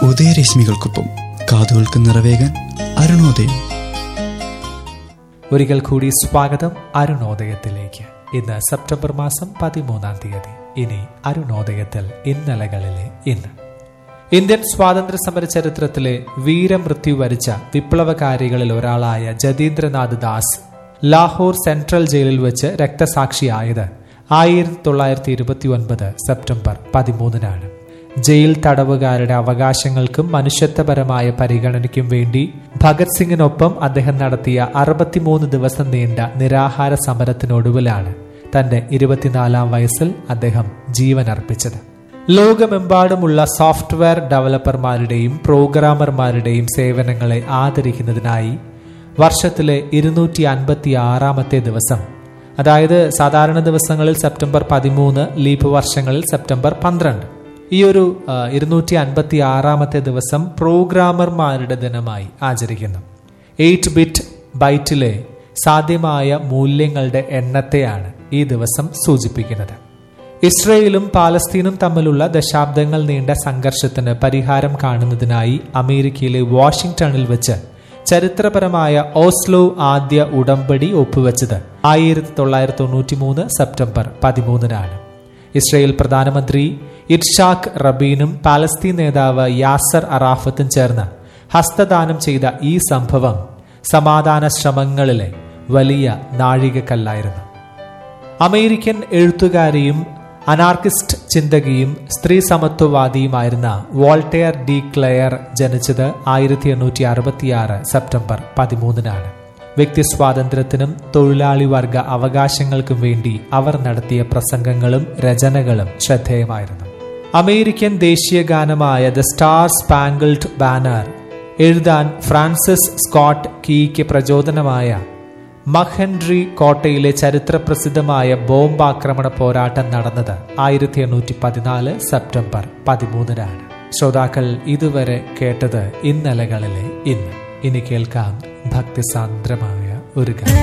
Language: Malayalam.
ഉദയരശ്മികൾക്കൊപ്പം കാതുകൾക്ക് നിറവേകാൻ അരുണോദയം ഒരിക്കൽ കൂടി സ്വാഗതം അരുണോദയത്തിലേക്ക് ഇന്ന് സെപ്റ്റംബർ മാസം പതിമൂന്നാം തീയതി ഇനി അരുണോദയത്തിൽ ഇന്നലകളിലെ ഇന്ന് ഇന്ത്യൻ സ്വാതന്ത്ര്യ സമര ചരിത്രത്തിലെ വീരമൃത്യു വരിച്ച വിപ്ലവകാരികളിൽ ഒരാളായ ജതീന്ദ്രനാഥ് ദാസ് ലാഹോർ സെൻട്രൽ ജയിലിൽ വെച്ച് രക്തസാക്ഷിയായത് ആയിരത്തി തൊള്ളായിരത്തി ഇരുപത്തി ഒൻപത് സെപ്റ്റംബർ പതിമൂന്നിനാണ് ജയിൽ തടവുകാരുടെ അവകാശങ്ങൾക്കും മനുഷ്യത്വപരമായ പരിഗണനയ്ക്കും വേണ്ടി ഭഗത് സിംഗിനൊപ്പം അദ്ദേഹം നടത്തിയ അറുപത്തിമൂന്ന് ദിവസം നീണ്ട നിരാഹാര സമരത്തിനൊടുവിലാണ് തന്റെ ഇരുപത്തിനാലാം വയസ്സിൽ അദ്ദേഹം ജീവനർപ്പിച്ചത് ലോകമെമ്പാടുമുള്ള സോഫ്റ്റ്വെയർ ഡെവലപ്പർമാരുടെയും പ്രോഗ്രാമർമാരുടെയും സേവനങ്ങളെ ആദരിക്കുന്നതിനായി വർഷത്തിലെ ഇരുന്നൂറ്റി അൻപത്തി ആറാമത്തെ ദിവസം അതായത് സാധാരണ ദിവസങ്ങളിൽ സെപ്റ്റംബർ പതിമൂന്ന് ലീപ് വർഷങ്ങളിൽ സെപ്റ്റംബർ പന്ത്രണ്ട് ഈ ഒരു ഇരുന്നൂറ്റി അൻപത്തി ആറാമത്തെ ദിവസം പ്രോഗ്രാമർമാരുടെ ദിനമായി ആചരിക്കുന്നു എയ്റ്റ് ബിറ്റ് ബൈറ്റിലെ സാധ്യമായ മൂല്യങ്ങളുടെ എണ്ണത്തെയാണ് ഈ ദിവസം സൂചിപ്പിക്കുന്നത് ഇസ്രയേലും പാലസ്തീനും തമ്മിലുള്ള ദശാബ്ദങ്ങൾ നീണ്ട സംഘർഷത്തിന് പരിഹാരം കാണുന്നതിനായി അമേരിക്കയിലെ വാഷിംഗ്ടണിൽ വെച്ച് ചരിത്രപരമായ ഓസ്ലോ ആദ്യ ഉടമ്പടി ഒപ്പുവെച്ചത് ആയിരത്തി തൊള്ളായിരത്തി തൊണ്ണൂറ്റി മൂന്ന് സെപ്റ്റംബർ പതിമൂന്നിനാണ് ഇസ്രയേൽ പ്രധാനമന്ത്രി ഇർഷാഖ് റബീനും പാലസ്തീൻ നേതാവ് യാസർ അറാഫത്തും ചേർന്ന് ഹസ്തദാനം ചെയ്ത ഈ സംഭവം സമാധാന ശ്രമങ്ങളിലെ വലിയ നാഴികക്കല്ലായിരുന്നു അമേരിക്കൻ എഴുത്തുകാരിയും അനാർക്കിസ്റ്റ് ചിന്തകയും സ്ത്രീ സമത്വവാദിയുമായിരുന്ന വോൾട്ടെയർ ഡി ക്ലെയർ ജനിച്ചത് ആയിരത്തി എണ്ണൂറ്റി അറുപത്തിയാറ് സെപ്റ്റംബർ പതിമൂന്നിനാണ് വ്യക്തി സ്വാതന്ത്ര്യത്തിനും തൊഴിലാളി വർഗ അവകാശങ്ങൾക്കും വേണ്ടി അവർ നടത്തിയ പ്രസംഗങ്ങളും രചനകളും ശ്രദ്ധേയമായിരുന്നു അമേരിക്കൻ ദേശീയ ഗാനമായ ദ സ്റ്റാർ സ്പാങ്കിൾഡ് ബാനർ എഴുതാൻ ഫ്രാൻസിസ് സ്കോട്ട് കീക്ക് പ്രചോദനമായ മഹൻഡ്രി കോട്ടയിലെ ചരിത്രപ്രസിദ്ധമായ ബോംബാക്രമണ പോരാട്ടം നടന്നത് ആയിരത്തി എണ്ണൂറ്റി പതിനാല് സെപ്റ്റംബർ പതിമൂന്നിനാണ് ശ്രോതാക്കൾ ഇതുവരെ കേട്ടത് ഇന്നലകളിലെ ഇന്ന് ഇനി കേൾക്കാം ഭക്തിസാന്ദ്രമായ ഒരു ഗാനം